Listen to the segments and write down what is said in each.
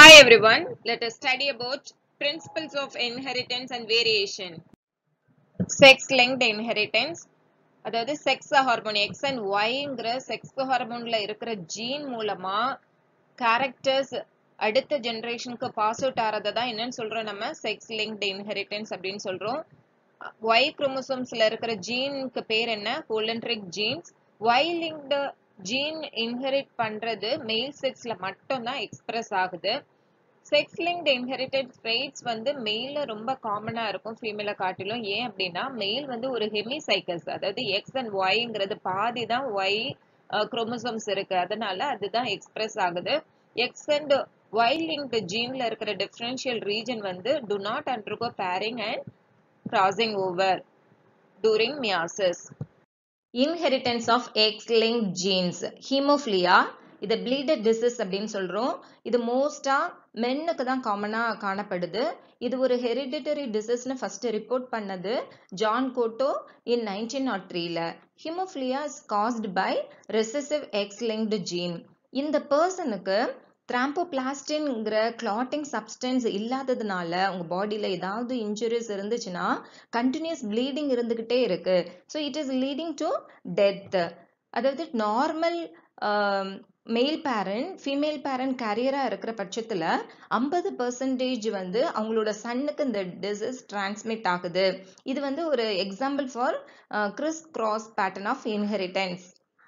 Hi everyone, let us study about principles of inheritance and variation. Sex linked inheritance அதாவது sex hormone X and ஒய்ங்கிற sex ஹார்மோன்ல இருக்கிற gene மூலமா characters அடுத்த ஜெனரேஷனுக்கு பாஸ் அவுட் ஆறதை தான் என்னன்னு சொல்றோம் நம்ம செக்ஸ் லிங்க்ட் இன்ஹெரிட்டன்ஸ் அப்படின்னு சொல்றோம் ஒய் குரோமோசோம்ஸ்ல இருக்கிற ஜீனுக்கு பேர் என்ன holandric genes Y linked gene inherit பண்றது மெயில் செக்ஸ்ல மட்டும்தான் எக்ஸ்பிரஸ் ஆகுது செக்ஸ் லிங்க்டு இன்ஹெரிட்டட் ட்ரெய்ட்ஸ் வந்து மெயில ரொம்ப காமனா இருக்கும் ஃபீமேல காட்டிலும் ஏன் அப்படின்னா மெயில் வந்து ஒரு ஹெமி சைக்கிள்ஸ் அதாவது எக்ஸ் அண்ட் ஒய்ங்கிறது பாதி தான் ஒய் குரோமோசோம்ஸ் இருக்கு அதனால அதுதான் எக்ஸ்பிரஸ் ஆகுது எக்ஸ் அண்ட் ஒய் லிங்க்டு ஜீன்ல இருக்கிற டிஃபரன்ஷியல் ரீஜன் வந்து do not undergo pairing and crossing over during meiosis inheritance of X link genes haemophilia இதை ப்ளீடட் டிசீஸ் அப்படின்னு சொல்றோம் இது மோஸ்டா மென்னுக்கு தான் காமனா காணப்படுது இது ஒரு ஹெரிடிட்டரி டிசீஸ்னு ஃபர்ஸ்ட் ரிப்போர்ட் பண்ணது John Otto in nineteen nought த்ரீல haemophilia is caused by recessive X linked gene இந்த பர்சனுக்கு த்ராம்போபிளாஸ்டின்ங்கிற கிளாட்டிங் சப்ஸ்டன்ஸ் இல்லாததுனால உங்க பாடியில ஏதாவது இன்ஜுரிஸ் இருந்துச்சுன்னா கண்டினியூஸ் ப்ளீடிங் இருந்துகிட்டே இருக்கு so it is leading to death அதாவது normal male parent female parent கேரியரா இருக்கிற பட்சத்துல ஐம்பது பர்சன்டேஜ் வந்து அவங்களோட சன்னுக்கு இந்த டிசீஸ் டிரான்ஸ்மிட் ஆகுது இது வந்து ஒரு example for criss cross pattern of inheritance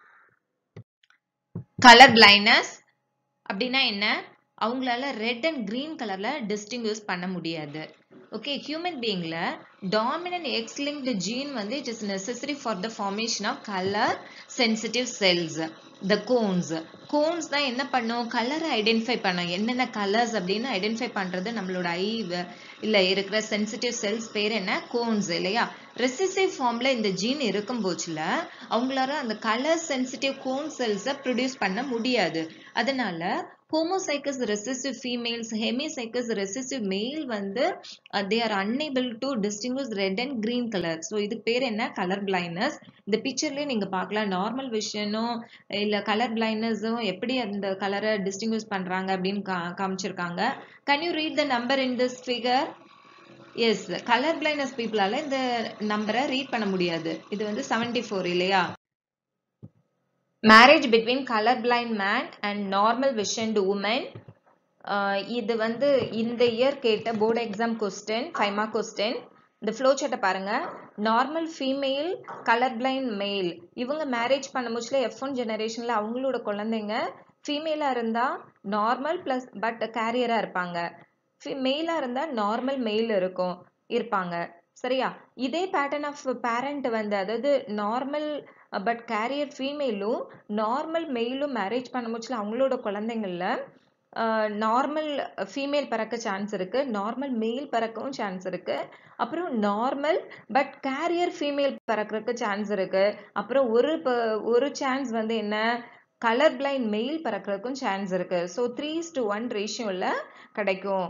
colour blindness அப்படின்னா என்ன அவங்களால ரெட் அண்ட் கிரீன் கலர்ல டிஸ்டிங்யூஸ் பண்ண முடியாது ஓகே ஹியூமன் பீயிங்ல டாமினன்ட் எக்ஸ் லிங்க்டு ஜீன் வந்து it is necessary for the formation of colour sensitive cells the cones cones தான் என்ன பண்ணும் கலரை ஐடென்டிஃபை பண்ணும் என்னென்ன கலர்ஸ் அப்படின்னு ஐடென்டிஃபை பண்றது நம்மளோட ஐ இல்ல இருக்கிற சென்சிட்டிவ் செல்ஸ் பேர் என்ன கோன்ஸ் இல்லையா ரெசிசிவ் ஃபார்ம்ல இந்த ஜீன் இருக்கும் போச்சுல அவங்களால அந்த கலர் சென்சிட்டிவ் கோன் செல்ஸை ப்ரொடியூஸ் பண்ண முடியாது அதனால homozygous recessive females hemizygous recessive male வந்து they are unable to distinguish red and green colour so இதுக்கு பேர் என்ன கலர் பிளைண்ட்னஸ் இந்த பிக்சர்லயே நீங்க பார்க்கலாம் நார்மல் விஷனும் இல்ல கலர் பிளைண்ட்னஸும் எப்படி அந்த கலரை டிஸ்டிங்விஷ் பண்றாங்க அப்படின்னு காமிச்சிருக்காங்க can you read the number in this figure yes colour blindness பீப்புளால இந்த நம்பரை ரீட் பண்ண முடியாது இது வந்து செவன்டி ஃபோர் இல்லையா marriage between colour blind man and normal visioned woman இது வந்து இந்த இயர் கேட்ட board exam question five mark question இந்த ஃப்ளோ சார்ட்டை பாருங்க நார்மல் ஃபீமேல் கலர் பிளைண்ட் மேல் இவங்க மேரேஜ் பண்ண முச்சில் எஃப் ஒன் ஜெனரேஷன்ல அவங்களோட குழந்தைங்க ஃபீமேலா இருந்தா நார்மல் பிளஸ் பட் கேரியரா இருப்பாங்க மெயிலா இருந்தா நார்மல் மெயில் இருக்கும் இருப்பாங்க சரியா இதே பேட்டர்ன் ஆஃப் பேரண்ட் வந்து அதாவது நார்மல் பட் கேரியர் ஃபீமேலும் நார்மல் மெயிலும் மேரேஜ் பண்ண முச்சில் அவங்களோட குழந்தைங்கள நார்மல் ஃபீமேல் பிறக்க சான்ஸ் இருக்கு நார்மல் மெயில் பிறக்கவும் சான்ஸ் இருக்கு அப்புறம் நார்மல் பட் கேரியர் ஃபீமேல் பிறக்கிறதுக்கு சான்ஸ் இருக்கு அப்புறம் ஒரு ஒரு சான்ஸ் வந்து என்ன கலர் பிளைண்ட் மெயில் பிறக்கிறதுக்கும் சான்ஸ் இருக்கு ஸோ த்ரீ டு ஒன் ரேஷியோல கிடைக்கும்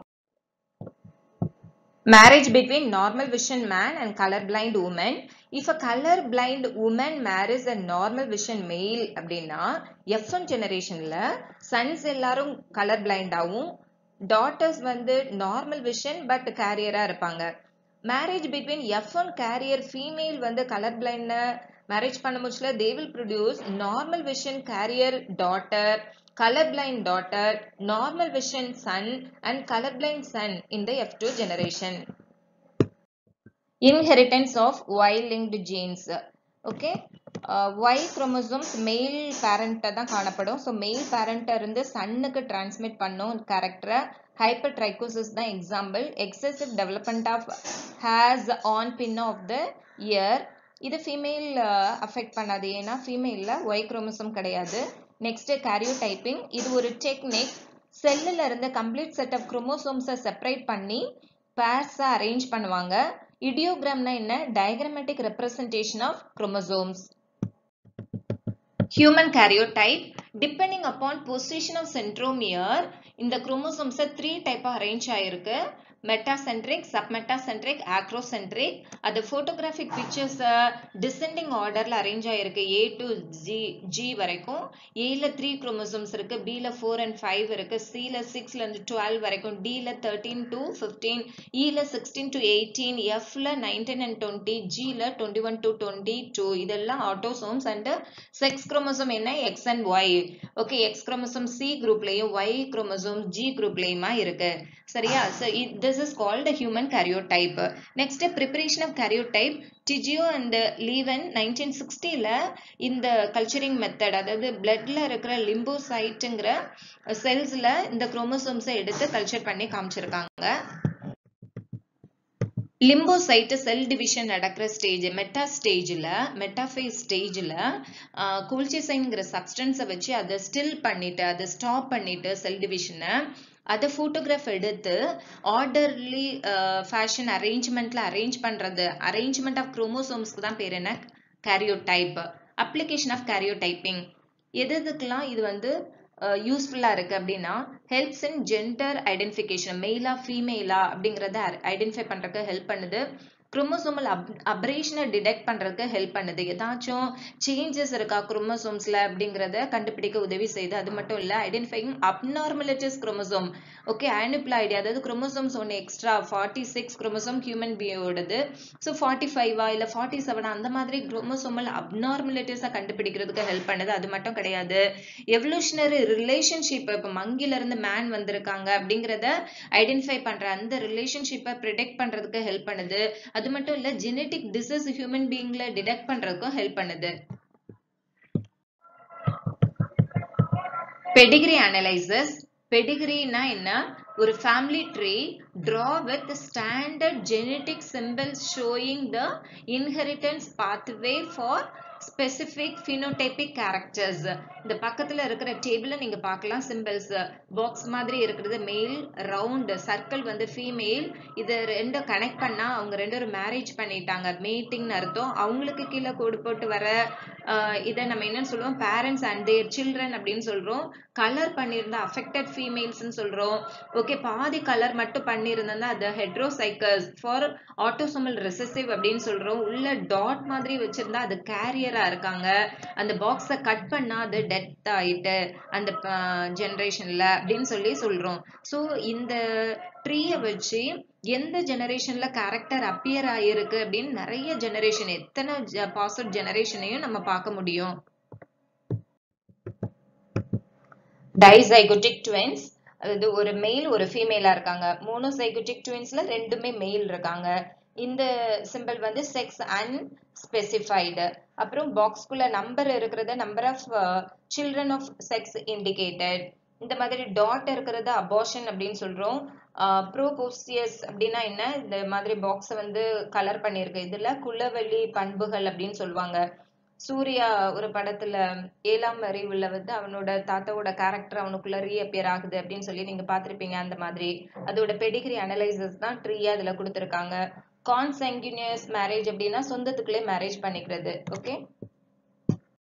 marriage between normal vision man and color blind woman if a color blind woman marries a normal vision male அப்படின்னா எஃப் ஒன் ஜெனரேஷன்ல சன்ஸ் எல்லாரும் colour பிளைண்டாவும் daughters வந்து normal vision but கேரியரா இருப்பாங்க marriage between F one carrier female வந்து colour பிளைண்ட marriage பண்ண முச்சில் they will produce normal vision carrier daughter colorblind daughter, normal vision son and colorblind son in the F2 generation. Inheritance of Y-linked genes. Okay. Uh, y chromosomes male parent தான் காணப்படும் so mail பேரண்ட்டை இருந்து சன்னுக்கு transmit பண்ணும் கேரக்டரை hypertrichosis தான் example excessive development of hairs on pinna of the ear இது female affect பண்ணாது ஏன்னா ஃபீமேலில் ஒய் குரோமோசோம் கிடையாது நெக்ஸ்ட் கேரியோடைப்பிங் இது ஒரு டெக்னிக் செல்லில் இருந்து கம்ப்ளீட் செட் ஆஃப் குரோமோசோம்ஸை செப்பரேட் பண்ணி பேர்ஸாக அரேஞ்ச் பண்ணுவாங்க இடியோகிராம்னா என்ன diagrammatic representation of chromosomes human karyotype depending upon position of centromere இந்த குரோமோசோம்ஸை த்ரீ டைப்பாக அரேஞ்ச் ஆயிருக்கு மெட்டாசென்ட்ரிக் சப்மெட்டாசென்ட்ரிக் ஆக்ரோசென்ட்ரிக் அது ஃபோட்டோகிராஃபிக் பிக்சர்ஸை டிசெண்டிங் ஆர்டரில் அரேஞ்ச் ஆயிருக்கு ஏ டு ஜி ஜி வரைக்கும் ஏல த்ரீ குரோமோசோம்ஸ் இருக்கு பியில் ஃபோர் அண்ட் ஃபைவ் இருக்கு சியில் சிக்ஸ்லேருந்து டுவெல் வரைக்கும் டியில் தேர்ட்டீன் டு ஃபிஃப்டீன் இயில் சிக்ஸ்டீன் டு எயிட்டீன் எஃப்ல நைன்டீன் அண்ட் டுவெண்ட்டி ஜியில் twenty one to twenty two இதெல்லாம் ஆட்டோசோம்ஸ் அண்ட் செக்ஸ் குரோமோசோம் என்ன X and Y okay X chromosome C குரூப்லேயும் ஒய் குரோமோசோம் ஜி குரூப்லேயுமா இருக்கு சரியா so this is called human karyotype next preparation of karyotype Tjio and Levan nineteen சிக்ஸ்டியில் இந்த culturing method அதாவது பிளட்ல இருக்கிற லிம்போசைட்டுங்கிற செல்ஸில் இந்த குரோமோசோம்ஸை எடுத்து கல்ச்சர் பண்ணி காமிச்சிருக்காங்க லிம்போசைட்டு செல் டிவிஷன் நடக்கிற ஸ்டேஜ் மெட்டா ஸ்டேஜில் மெட்டாஃபேஸ் ஸ்டேஜில் கோல்சிசைன்கிற சப்ஸ்டன்ஸை வச்சு அதை ஸ்டில் பண்ணிட்டு அதை ஸ்டாப் பண்ணிட்டு செல் டிவிஷனை அதை ஃபோட்டோகிராஃப் எடுத்து ஆர்டர்லி ஃபேஷன் அரேஞ்ச்மெண்ட்டில் அரேஞ்ச் பண்ணுறது அரேஞ்ச்மெண்ட் ஆஃப் குரோமோசோம்ஸ்க்கு தான் பேர் என்ன கேரியோடைப் அப்ளிகேஷன் ஆஃப் கேரியோடைப்பிங் எது எதுக்கெல்லாம் இது வந்து யூஸ்ஃபுல்லாக இருக்குது அப்படின்னா ஹெல்ப்ஸ் இன் ஜெண்டர் ஐடென்டிஃபிகேஷன் மெயிலா ஃபீமேலா அப்படிங்கிறத ஐடென்டிஃபை பண்ணுறதுக்கு ஹெல்ப் பண்ணுது குரோமோசோமல் அப் அப்ரேஷனை டிடெக்ட் பண்ணுறதுக்கு ஹெல்ப் பண்ணுது ஏதாச்சும் சேஞ்சஸ் இருக்கா குரோமோசோம்ஸில் அப்படிங்கிறத கண்டுபிடிக்க உதவி செய்யுது அது மட்டும் இல்லை identifying abnormalities chromosome okay aneuploid அதாவது குரோமோசோம்ஸ் ஒன்று extra forty six chromosome human பியோடது ஸோ ஃபார்ட்டி ஃபைவா இல்லை ஃபார்ட்டி செவனா அந்த மாதிரி குரோமோசோமல் அப்நார்மலிட்டிஸை கண்டுபிடிக்கிறதுக்கு ஹெல்ப் பண்ணுது அது மட்டும் கிடையாது எவல்யூஷனரி ரிலேஷன்ஷிப் இப்போ மங்கிலிருந்து மேன் வந்திருக்காங்க அப்படிங்கிறத ஐடென்டிஃபை பண்ணுற அந்த ரிலேஷன்ஷிப்பை ப்ரிடெக்ட் பண்ணுறதுக்கு ஹெல்ப் பண்ணுது அது மட்டும் இல்ல ஜெனட்டிக் டிசீஸ் ஹியூமன் பீயிங்ல டிடெக்ட் பண்றதுக்கும் ஹெல்ப் பண்ணுது பெடிகிரி அனலைசஸ் பெடிகிரினா என்ன ஒரு family tree draw with standard genetic symbols showing the inheritance pathway for specific phenotypic characters இந்த பக்கத்தில் இருக்கிற டேபிளில் நீங்கள் பார்க்கலாம் சிம்பிள்ஸ் பாக்ஸ் மாதிரி இருக்கிறது மேல் ரவுண்டு சர்க்கிள் வந்து ஃபீமேல் இதை ரெண்டும் கனெக்ட் பண்ணால் அவங்க ரெண்டு பேரும் மேரேஜ் பண்ணிட்டாங்க மீட்டிங்னு அர்த்தம் அவங்களுக்கு கீழே கோடு போட்டு வர இதை நம்ம என்னன்னு சொல்லுவோம் பேரண்ட்ஸ் அண்ட் தேர் சில்ட்ரன் அப்படின்னு சொல்கிறோம் கலர் பண்ணியிருந்தா அஃபெக்டட் ஃபீமேல்ஸ்னு சொல்கிறோம் ஓகே பாதி கலர் மட்டும் பண்ணியிருந்தா அது ஹெட்ரோசைக்கஸ் ஃபார் ஆட்டோசோமல் ரெசசிவ் அப்படின்னு சொல்கிறோம் உள்ள டாட் மாதிரி வச்சிருந்தா அது கேரியராக இருக்காங்க அந்த பாக்ஸை கட் பண்ணால் அது டெத் ஆயிட்டு அந்த ஜென்ரேஷனில் அப்படின்னு சொல்லி சொல்கிறோம் ஸோ இந்த ட்ரீயை வச்சு எந்த ஜெனரேஷன்ல கேரக்டர் அப்பியர் ஆயிருக்கு அப்படின்னு நிறைய ஜெனரேஷன் எத்தனை பாஸ்ட் ஜெனரேஷனையும் நம்ம பார்க்க முடியும் டைசைகோட்டிக் ட்வின்ஸ் அதாவது ஒரு மெயில் ஒரு ஃபீமேலா இருக்காங்க மோனோசைகோட்டிக் ட்வின்ஸ்ல ரெண்டுமே மெயில் இருக்காங்க இந்த சிம்பிள் வந்து செக்ஸ் அண்ட் ஸ்பெசிஃபைடு அப்புறம் பாக்ஸ்குள்ள நம்பர் இருக்கிறத number of children of sex indicated இந்த மாதிரி டாட் இருக்கிறது அபார்ஷன் அப்படின்னு சொல்றோம் ப்ரோபோசியஸ் அப்படின்னா என்ன இந்த மாதிரி பாக்ஸை வந்து கலர் பண்ணியிருக்கு இதுல குலவெளி பண்புகள் அப்படின்னு சொல்லுவாங்க சூர்யா ஒரு படத்துல ஏழாம் அறிவுல வந்து அவனோட தாத்தாவோட கேரக்டர் அவனுக்குள்ள ரீஅப்பியர் ஆகுது அப்படின்னு சொல்லி நீங்க பாத்திருப்பீங்க அந்த மாதிரி அதோட பெடிகிரி அனலைசஸ் தான் ட்ரீயா இதுல கொடுத்துருக்காங்க கான்செங்குனியஸ் மேரேஜ் அப்படின்னா சொந்தத்துக்குள்ளே மேரேஜ் பண்ணிக்கிறது ஓகே